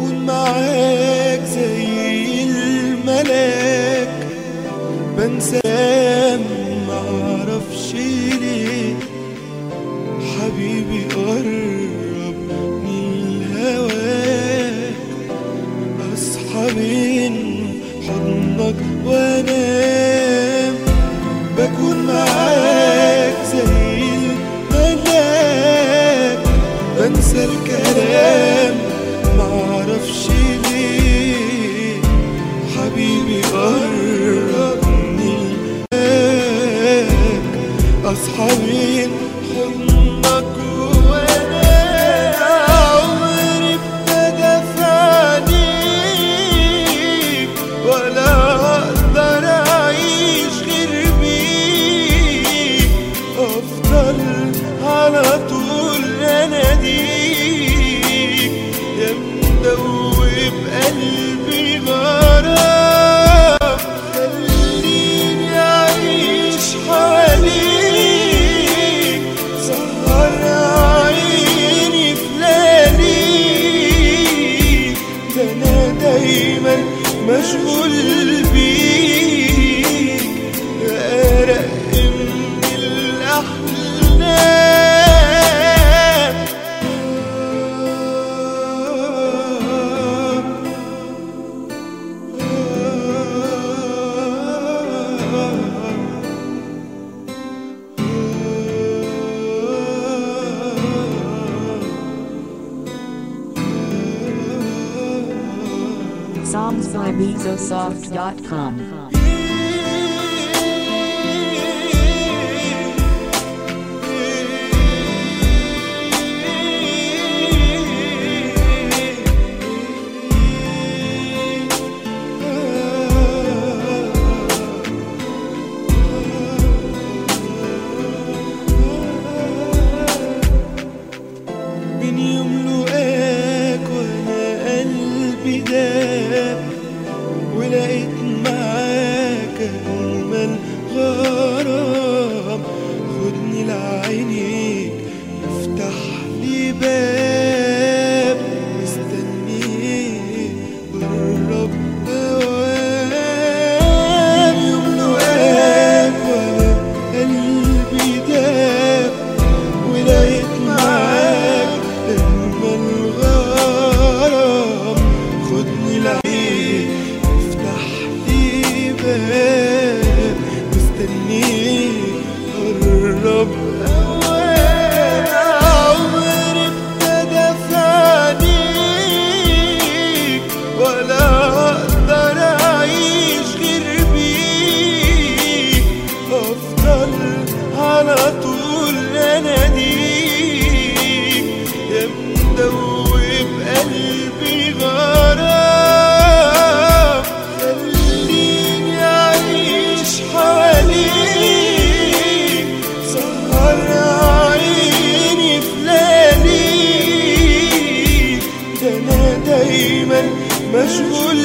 بكون معاك زي الملاك بنسى معرفش ليه حبيبي قرب من هواك اصحى من حضنك وانام بكون معاك زي الملاك بنسى الكلام معرفش ليه حبيبي قرب من هواك اصحى من حضنك وانا عمري ابتدى في عينيك ولا اقدر اعيش غير بيك افضل على طول اناديك يا مدوب قلبي غرام خليني اعيش حواليك سهر عيني في لياليك ده انا دايما مشغول بيك ارق من الاحلام Songs by Bezosoft.com. من يوم لقاك وانا قلبي داب ولقيت معاك اجمل غرام خدني لعينيك افتح لي باب مستنيك قرب اوام يوم لقاك وانا قلبي داب ولقيت معاك اجمل غرام خدني لعيك افتح لي باب مستنيك قرب اوان عمري ابتدى في عينيك ولا اقدر اعيش غير بيك افضل على طول اناديك يا مدوب قلبي غرام خليني اعيش حواليك سهر عيني في لياليك ده انا دايما مشغول